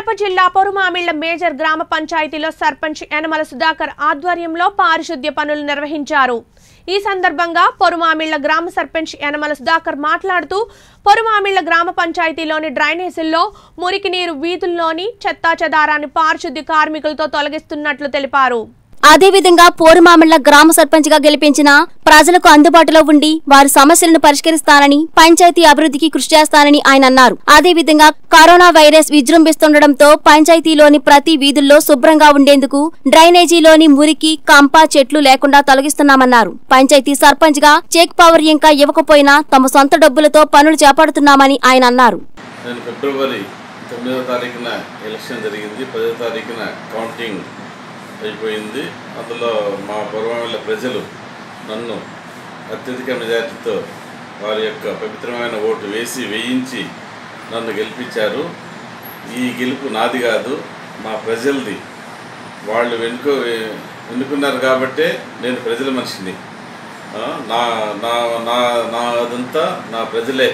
కడప జిల్లా పొరుమామిళ్ల మేజర్ గ్రామ పంచాయతీలో సర్పంచ్ యనమల సుధాకర్ ఆధ్వర్యంలో పారిశుద్ధ్య పనులు నిర్వహించారు ఈ సందర్భంగా పొరుమామిళ్ల గ్రామ సర్పంచ్ యనమల సుధాకర్ మాట్లాడుతూ పొరుమామిళ్ల గ్రామ పంచాయతీలోని డ్రైనేజీల్లో మురికి నీరు వీధుల్లోని చెత్తా చెదారాన్ని పారిశుద్ధ్య కార్మికులతో తొలగిస్తున్నట్లు తెలిపారు అదేవిధంగా పోరుమామిళ్ల గ్రామ సర్పంచ్ గా గెలిపించిన ప్రజలకు అందుబాటులో ఉండి వారి సమస్యలను పరిష్కరిస్తానని పంచాయతీ అభివృద్ధికి కృషి చేస్తానని ఆయన అన్నారు అదేవిధంగా కరోనా వైరస్ విజృంభిస్తుండటంతో పంచాయతీలోని ప్రతి వీధుల్లో శుభ్రంగా ఉండేందుకు డ్రైనేజీలోని మురికి కంప చెట్లు లేకుండా తొలగిస్తున్నామన్నారు పంచాయతీ సర్పంచ్ గా చెక్ పవర్ ఇంకా ఇవ్వకపోయినా తమ సొంత డబ్బులతో పనులు చేపడుతున్నామని ఆయన అన్నారు నేను ఫిబ్రవరి తొమ్మిదవ తారీఖున ఎలక్షన్ జరిగింది పదో తారీఖున కౌంటింగ్ అయిపోయింది అందులో మా పూర్వమిల్ల ప్రజలు నన్ను అత్యధిక మెజార్టీతో వారి యొక్క పవిత్రమైన ఓటు వేసి వేయించి నన్ను గెలిపించారు ఈ గెలుపు నాది కాదు మా ప్రజలది వాళ్ళు వెనుక ఎన్నుకున్నారు కాబట్టే నేను ప్రజల మనిషిని ఆ, నా నా నా నా అదంతా నా ప్రజలే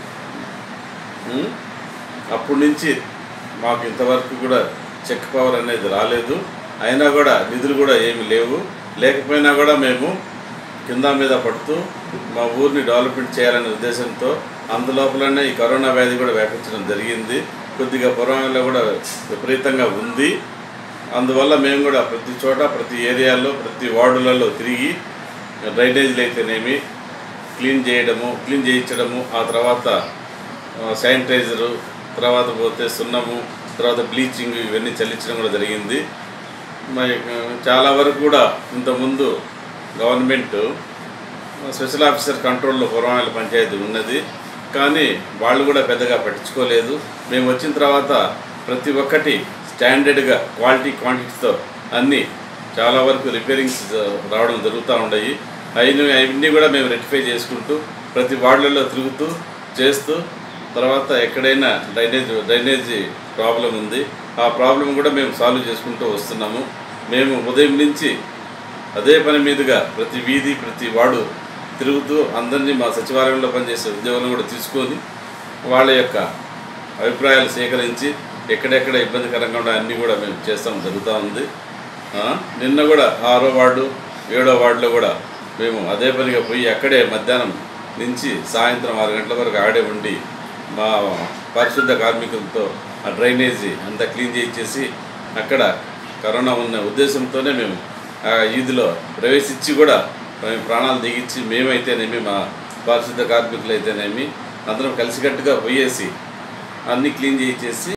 ఉం? అప్పటి నుంచి మాకు ఇంతవరకు కూడా చెక్ పవర్ అనేది రాలేదు అయినా కూడా నిధులు కూడా ఏమి లేవు లేకపోయినా కూడా మేము కింద మీద పడుతూ మా ఊరిని డెవలప్మెంట్ చేయాలనే ఉద్దేశంతో అందులోపలనే ఈ కరోనా వ్యాధి కూడా వ్యాపించడం జరిగింది కొద్దిగా పురాణంలో కూడా విపరీతంగా ఉంది అందువల్ల మేము కూడా ప్రతి చోట ప్రతి ఏరియాలో ప్రతి వార్డులలో తిరిగి డ్రైనేజీలు అయితేనేమి క్లీన్ చేయడము క్లీన్ చేయించడము ఆ తర్వాత ఆ, శానిటైజరు తర్వాత పోతే సున్నము తర్వాత బ్లీచింగ్ ఇవన్నీ చల్లించడం కూడా జరిగింది మరి ఆ, చాలా వరకు కూడా ఇంతకుముందు గవర్నమెంట్ స్పెషల్ ఆఫీసర్ కంట్రోల్లో పురమాల పంచాయతీ ఉన్నది కానీ వాళ్ళు కూడా పెద్దగా పట్టించుకోలేదు మేము వచ్చిన తర్వాత ప్రతి ఒక్కటి స్టాండర్డ్గా క్వాలిటీ క్వాంటిటీతో అన్నీ చాలా వరకు రిపేరింగ్స్ రావడం జరుగుతూ ఉన్నాయి అయిన అవన్నీ కూడా మేము రెక్టిఫై చేసుకుంటూ ప్రతి వార్డులలో తిరుగుతూ చేస్తూ తర్వాత ఎక్కడైనా డ్రైనేజ్ డ్రైనేజీ ప్రాబ్లం ఉంది ఆ ప్రాబ్లం కూడా మేము సాల్వ్ చేసుకుంటూ వస్తున్నాము మేము ఉదయం నుంచి అదే పని మీదుగా ప్రతి వీధి ప్రతి వాడు తిరుగుతూ అందరినీ మా సచివాలయంలో పనిచేసే ఉద్యోగులను కూడా తీసుకొని వాళ్ళ యొక్క అభిప్రాయాలు సేకరించి ఎక్కడెక్కడ ఇబ్బందికరంగా ఉండే అన్నీ కూడా మేము చేస్తాం జరుగుతూ ఉంది ఆ, నిన్న కూడా ఆరో వార్డు ఏడో వార్డులో కూడా మేము అదే పనిగా పోయి అక్కడే మధ్యాహ్నం నుంచి సాయంత్రం ఆరు గంటల వరకు ఆడే ఉండి మా పరిశుద్ధ కార్మికులతో ఆ డ్రైనేజీ అంతా క్లీన్ చేయించేసి అక్కడ కరోనా ఉన్న ఉద్దేశంతోనే మేము ఆ ఈదిలో ప్రవేశించి కూడా మేము ప్రాణాలు దిగించి మేమైతేనేమి మా పారిశుద్ధ కార్మికులు అయితేనేమి అందరం కలిసికట్టుగా పోయేసి అన్నీ క్లీన్ చేయించేసి